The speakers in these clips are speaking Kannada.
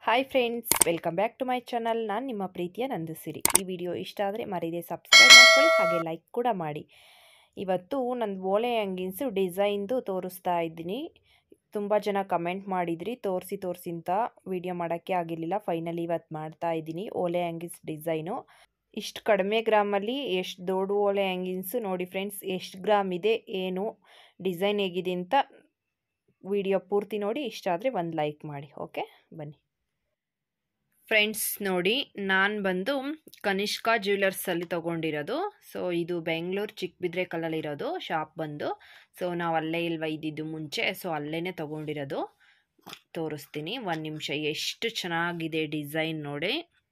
hi friends welcome back to my channel ನಾನು ನಿಮ್ಮ ಪ್ರೀತಿಯ ನಂದಿಸಿರಿ ಈ ವಿಡಿಯೋ ಇಷ್ಟ ಆದರೆ ಮರೀದೆ ಸಬ್ಸ್ಕ್ರೈಬ್ ಮಾಡ್ಕೊಳ್ಳಿ ಹಾಗೆ ಲೈಕ್ ಕೂಡ ಮಾಡಿ ಇವತ್ತು ನನ್ನ ಓಲೆ ಹಂಗಿನ್ಸು ಡಿಸೈನ್ದು ತೋರಿಸ್ತಾ ಇದ್ದೀನಿ ತುಂಬ ಜನ ಕಮೆಂಟ್ ಮಾಡಿದ್ರಿ ತೋರಿಸಿ ತೋರಿಸಿ ಅಂತ ವಿಡಿಯೋ ಮಾಡೋಕ್ಕೆ ಆಗಿರಲಿಲ್ಲ ಫೈನಲಿ ಇವತ್ತು ಮಾಡ್ತಾ ಇದ್ದೀನಿ ಓಲೆ ಹ್ಯಾಂಗಿನ್ಸ್ ಡಿಸೈನು ಇಷ್ಟು ಕಡಿಮೆ ಗ್ರಾಮಲ್ಲಿ ಎಷ್ಟು ದೊಡ್ಡ ಓಲೆ ಹ್ಯಾಂಗಿನ್ಸು ನೋಡಿ ಫ್ರೆಂಡ್ಸ್ ಎಷ್ಟು ಗ್ರಾಮ್ ಇದೆ ಏನು ಡಿಸೈನ್ ಹೇಗಿದೆ ಅಂತ ವಿಡಿಯೋ ಪೂರ್ತಿ ನೋಡಿ ಇಷ್ಟ ಆದರೆ ಒಂದು ಲೈಕ್ ಮಾಡಿ ಓಕೆ ಬನ್ನಿ ಫ್ರೆಂಡ್ಸ್ ನೋಡಿ ನಾನು ಬಂದು ಕನಿಷ್ಕಾ ಜ್ಯುವೆಲರ್ಸಲ್ಲಿ ತೊಗೊಂಡಿರೋದು ಸೊ ಇದು ಬೆಂಗಳೂರು ಚಿಕ್ಕಬಿದ್ರೆಕಲ್ಲಲ್ಲಿರೋದು ಶಾಪ್ ಬಂದು ಸೊ ನಾವು ಅಲ್ಲೇ ಇಲ್ವ ಇದ್ದಿದ್ದು ಮುಂಚೆ ಸೊ ಅಲ್ಲೇ ತೊಗೊಂಡಿರೋದು ತೋರಿಸ್ತೀನಿ ಒಂದು ನಿಮಿಷ ಎಷ್ಟು ಚೆನ್ನಾಗಿದೆ ಡಿಸೈನ್ ನೋಡಿ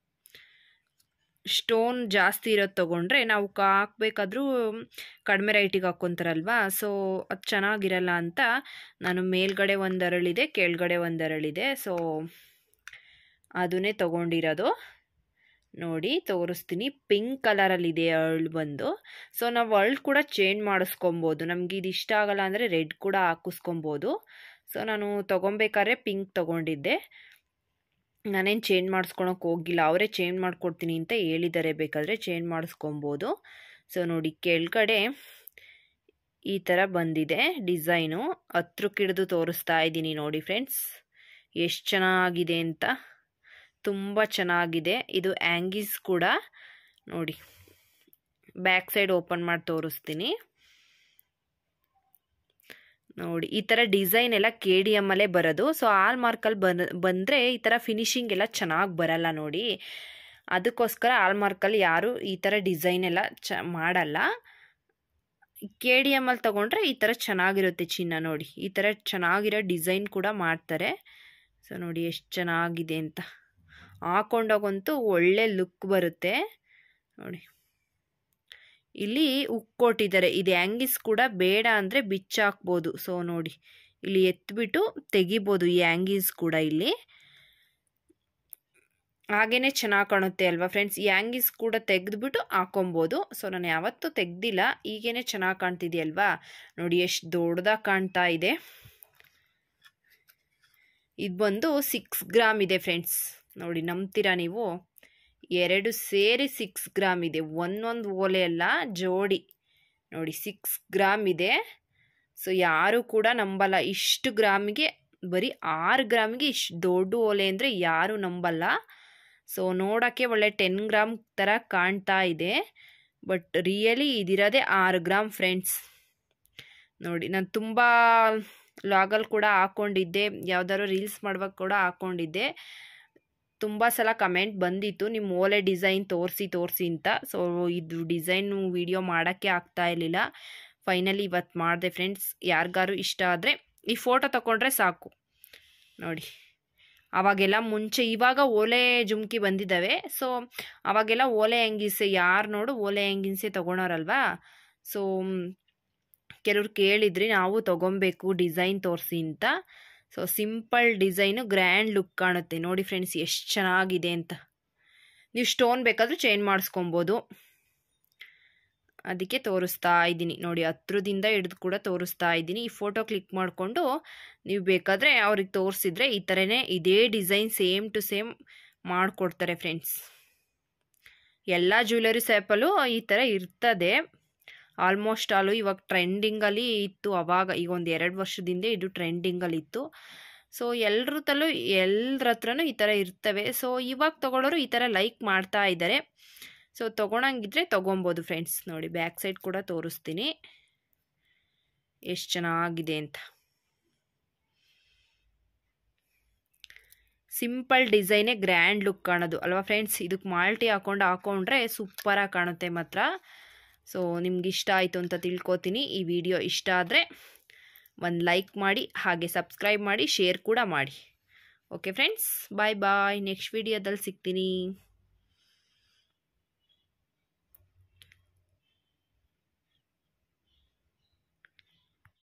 ಸ್ಟೋನ್ ಜಾಸ್ತಿ ಇರೋದು ತೊಗೊಂಡ್ರೆ ನಾವು ಹಾಕ್ಬೇಕಾದ್ರೂ ಕಡಿಮೆ ರೈಟಿಗೆ ಹಾಕ್ಕೊತಾರಲ್ವಾ ಸೊ ಅದು ಚೆನ್ನಾಗಿರಲ್ಲ ಅಂತ ನಾನು ಮೇಲ್ಗಡೆ ಒಂದು ಅರಳಿದೆ ಕೆಳಗಡೆ ಒಂದು ಅರಳಿದೆ ಸೊ ಅದನ್ನೇ ತೊಗೊಂಡಿರೋದು ನೋಡಿ ತೋರಿಸ್ತೀನಿ ಪಿಂಕ್ ಕಲರಲ್ಲಿದೆ ಅರಳು ಬಂದು ಸೊ ನಾವು ಅರಳು ಕೂಡ ಚೇಂಜ್ ಮಾಡಿಸ್ಕೊಬೋದು ನಮ್ಗೆ ಇದು ಇಷ್ಟ ಆಗಲ್ಲ ಅಂದರೆ ರೆಡ್ ಕೂಡ ಹಾಕಿಸ್ಕೊಬೋದು ಸೊ ನಾನು ತೊಗೊಬೇಕಾದ್ರೆ ಪಿಂಕ್ ತೊಗೊಂಡಿದ್ದೆ ನಾನೇನು ಚೇಂಜ್ ಮಾಡಿಸ್ಕೊಳಕ್ಕೆ ಹೋಗಿಲ್ಲ ಅವರೇ ಚೇಂಜ್ ಮಾಡಿಕೊಡ್ತೀನಿ ಅಂತ ಹೇಳಿದ್ದಾರೆ ಬೇಕಾದರೆ ಚೇಂಜ್ ಮಾಡಿಸ್ಕೊಬೋದು ಸೊ ನೋಡಿ ಕೆಳಗಡೆ ಈ ಥರ ಬಂದಿದೆ ಡಿಸೈನು ಹತ್ರಕ್ಕಿಡ್ದು ತೋರಿಸ್ತಾ ಇದ್ದೀನಿ ನೋಡಿ ಫ್ರೆಂಡ್ಸ್ ಎಷ್ಟು ಚೆನ್ನಾಗಿದೆ ಅಂತ ತುಂಬ ಚೆನ್ನಾಗಿದೆ ಇದು ಆ್ಯಂಗೀಸ್ ಕೂಡ ನೋಡಿ ಬ್ಯಾಕ್ ಸೈಡ್ ಓಪನ್ ಮಾಡಿ ತೋರಿಸ್ತೀನಿ ನೋಡಿ ಈ ಥರ ಡಿಸೈನ್ ಎಲ್ಲ ಕೆ ಡಿ ಎಮ್ಮಲ್ಲೇ ಬರೋದು ಸೊ ಆಲ್ ಮಾರ್ಕಲ್ಲಿ ಬಂದ ಬಂದರೆ ಈ ಥರ ಫಿನಿಶಿಂಗ್ ಎಲ್ಲ ಚೆನ್ನಾಗಿ ಬರಲ್ಲ ನೋಡಿ ಅದಕ್ಕೋಸ್ಕರ ಆಲ್ ಮಾರ್ಕಲ್ಲಿ ಯಾರು ಈ ಥರ ಡಿಸೈನ್ ಎಲ್ಲ ಚ ಮಾಡಲ್ಲ ಕೆ ಡಿ ಎಮ್ಮಲ್ಲಿ ತೊಗೊಂಡ್ರೆ ಈ ಥರ ಚೆನ್ನಾಗಿರುತ್ತೆ ಚಿನ್ನ ನೋಡಿ ಈ ಥರ ಚೆನ್ನಾಗಿರೋ ಡಿಸೈನ್ ಕೂಡ ಮಾಡ್ತಾರೆ ಸೊ ನೋಡಿ ಎಷ್ಟು ಚೆನ್ನಾಗಿದೆ ಅಂತ ಹಾಕೊಂಡೋಗಂತೂ ಒಳ್ಳೆ ಲುಕ್ ಬರುತ್ತೆ ನೋಡಿ ಇಲ್ಲಿ ಉಕ್ಕೊಟ್ಟಿದ್ದಾರೆ ಇದು ಹ್ಯಾಂಗಿಸ್ ಕೂಡ ಬೇಡ ಅಂದರೆ ಬಿಚ್ಚಾಕ್ಬೋದು ಸೊ ನೋಡಿ ಇಲ್ಲಿ ಎತ್ಬಿಟ್ಟು ತೆಗಿಬೋದು ಈ ಹ್ಯಾಂಗೀಸ್ ಕೂಡ ಇಲ್ಲಿ ಹಾಗೇ ಚೆನ್ನಾಗಿ ಕಾಣುತ್ತೆ ಅಲ್ವಾ ಫ್ರೆಂಡ್ಸ್ ಈ ಹ್ಯಾಂಗೀಸ್ ಕೂಡ ತೆಗೆದ್ಬಿಟ್ಟು ಹಾಕೊಬೋದು ಸೊ ನಾನು ಯಾವತ್ತೂ ತೆಗ್ದಿಲ್ಲ ಈಗೇನೆ ಚೆನ್ನಾಗಿ ಕಾಣ್ತಿದೆಯಲ್ವಾ ನೋಡಿ ಎಷ್ಟು ದೊಡ್ಡದಾಗಿ ಕಾಣ್ತಾ ಇದೆ ಇದು ಬಂದು ಸಿಕ್ಸ್ ಗ್ರಾಮ್ ಇದೆ ಫ್ರೆಂಡ್ಸ್ ನೋಡಿ ನಂಬ್ತೀರಾ ನೀವು ಎರಡು ಸೇರಿ ಸಿಕ್ಸ್ ಗ್ರಾಮ್ ಇದೆ ಒಂದೊಂದು ಓಲೆ ಎಲ್ಲ ಜೋಡಿ ನೋಡಿ ಸಿಕ್ಸ್ ಗ್ರಾಮ್ ಇದೆ ಸೊ ಯಾರು ಕೂಡ ನಂಬಲ್ಲ ಇಷ್ಟು ಗ್ರಾಮಿಗೆ ಬರೀ ಆರು ಗ್ರಾಮಿಗೆ ಇಷ್ಟು ದೊಡ್ಡ ಓಲೆ ಅಂದರೆ ಯಾರು ನಂಬಲ್ಲ ಸೊ ನೋಡೋಕ್ಕೆ ಒಳ್ಳೆ ಟೆನ್ ಗ್ರಾಮ್ ಥರ ಕಾಣ್ತಾ ಇದೆ ಬಟ್ ರಿಯಲಿ ಇದಿರೋದೇ ಆರು ಗ್ರಾಮ್ ಫ್ರೆಂಡ್ಸ್ ನೋಡಿ ನಾನು ತುಂಬ ಲಾಗಲ್ಲಿ ಕೂಡ ಹಾಕ್ಕೊಂಡಿದ್ದೆ ಯಾವ್ದಾದ್ರು ರೀಲ್ಸ್ ಮಾಡುವಾಗ ಕೂಡ ಹಾಕ್ಕೊಂಡಿದ್ದೆ ತುಂಬ ಸಲ ಕಮೆಂಟ್ ಬಂದಿತ್ತು ನಿಮ್ಮ ಓಲೆ ಡಿಸೈನ್ ತೋರಿಸಿ ತೋರಿಸಿ ಅಂತ ಸೊ ಇದು ಡಿಸೈನು ವಿಡಿಯೋ ಮಾಡೋಕ್ಕೆ ಆಗ್ತಾ ಇರಲಿಲ್ಲ ಫೈನಲಿ ಇವತ್ತು ಮಾಡಿದೆ ಫ್ರೆಂಡ್ಸ್ ಯಾರಿಗಾರು ಇಷ್ಟ ಆದರೆ ಈ ಫೋಟೋ ತಗೊಂಡ್ರೆ ಸಾಕು ನೋಡಿ ಅವಾಗೆಲ್ಲ ಮುಂಚೆ ಇವಾಗ ಓಲೆ ಜುಮ್ಕಿ ಬಂದಿದ್ದಾವೆ ಸೊ ಅವಾಗೆಲ್ಲ ಓಲೆ ಹೆಂಗಿಸೆ ಯಾರು ನೋಡು ಓಲೆ ಹೆಂಗಿನ್ಸೆ ತೊಗೊಳೋರಲ್ವಾ ಸೊ ಕೆಲವ್ರು ಕೇಳಿದ್ರಿ ನಾವು ತೊಗೊಬೇಕು ಡಿಸೈನ್ ತೋರಿಸಿ ಅಂತ so simple design grand look ಕಾಣುತ್ತೆ ನೋಡಿ ಫ್ರೆಂಡ್ಸ್ ಎಷ್ಟು ಚೆನ್ನಾಗಿದೆ ಅಂತ ನೀವು ಸ್ಟೋನ್ ಬೇಕಾದರೂ ಚೇಂಜ್ ಮಾಡಿಸ್ಕೊಬೋದು ಅದಕ್ಕೆ ತೋರಿಸ್ತಾ ಇದ್ದೀನಿ ನೋಡಿ ಹತ್ರದಿಂದ ಹಿಡಿದು ಕೂಡ ತೋರಿಸ್ತಾ ಇದ್ದೀನಿ ಈ ಫೋಟೋ ಕ್ಲಿಕ್ ಮಾಡಿಕೊಂಡು ನೀವು ಬೇಕಾದರೆ ಅವ್ರಿಗೆ ತೋರಿಸಿದ್ರೆ ಈ ಥರನೇ ಇದೇ ಡಿಸೈನ್ ಸೇಮ್ ಟು ಸೇಮ್ ಮಾಡಿಕೊಡ್ತಾರೆ ಫ್ರೆಂಡ್ಸ್ ಎಲ್ಲ ಜ್ಯುವೆಲರಿ ಸ್ಯಾಪಲ್ಲೂ ಈ ಥರ ಇರ್ತದೆ ಆಲ್ಮೋಸ್ಟ್ ಆಲು ಇವಾಗ ಟ್ರೆಂಡಿಂಗಲ್ಲಿ ಇತ್ತು ಅವಾಗ ಈಗ ಒಂದು ಎರಡು ವರ್ಷದಿಂದ ಇದು ಟ್ರೆಂಡಿಂಗಲ್ಲಿ ಇತ್ತು ಸೊ ಎಲ್ರ ತಲೂ ಎಲ್ಲರ ಹತ್ರನೂ ಈ ಥರ ಇರ್ತವೆ ಸೊ ಇವಾಗ ತೊಗೊಳೋರು ಈ ಥರ ಲೈಕ್ ಮಾಡ್ತಾ ಇದ್ದಾರೆ ಸೊ ತೊಗೊಳಂಗಿದ್ರೆ ತೊಗೊಬೋದು ಫ್ರೆಂಡ್ಸ್ ನೋಡಿ ಬ್ಯಾಕ್ ಸೈಡ್ ಕೂಡ ತೋರಿಸ್ತೀನಿ ಎಷ್ಟು ಚೆನ್ನಾಗಿದೆ ಅಂತ ಸಿಂಪಲ್ ಡಿಸೈನೇ ಗ್ರ್ಯಾಂಡ್ ಲುಕ್ ಕಾಣೋದು ಅಲ್ವಾ ಫ್ರೆಂಡ್ಸ್ ಇದಕ್ಕೆ ಮಾಲ್ಟಿ ಹಾಕೊಂಡು ಹಾಕೊಂಡ್ರೆ ಸೂಪರಾಗಿ ಕಾಣುತ್ತೆ ಮಾತ್ರ ಸೊ ನಿಮ್ಗೆ ಇಷ್ಟ ಆಯಿತು ಅಂತ ತಿಳ್ಕೊತೀನಿ ಈ ವಿಡಿಯೋ ಇಷ್ಟ ಆದರೆ ಒಂದು ಲೈಕ್ ಮಾಡಿ ಹಾಗೆ ಸಬ್ಸ್ಕ್ರೈಬ್ ಮಾಡಿ ಶೇರ್ ಕೂಡ ಮಾಡಿ okay friends bye bye next ವಿಡಿಯೋದಲ್ಲಿ ಸಿಗ್ತೀನಿ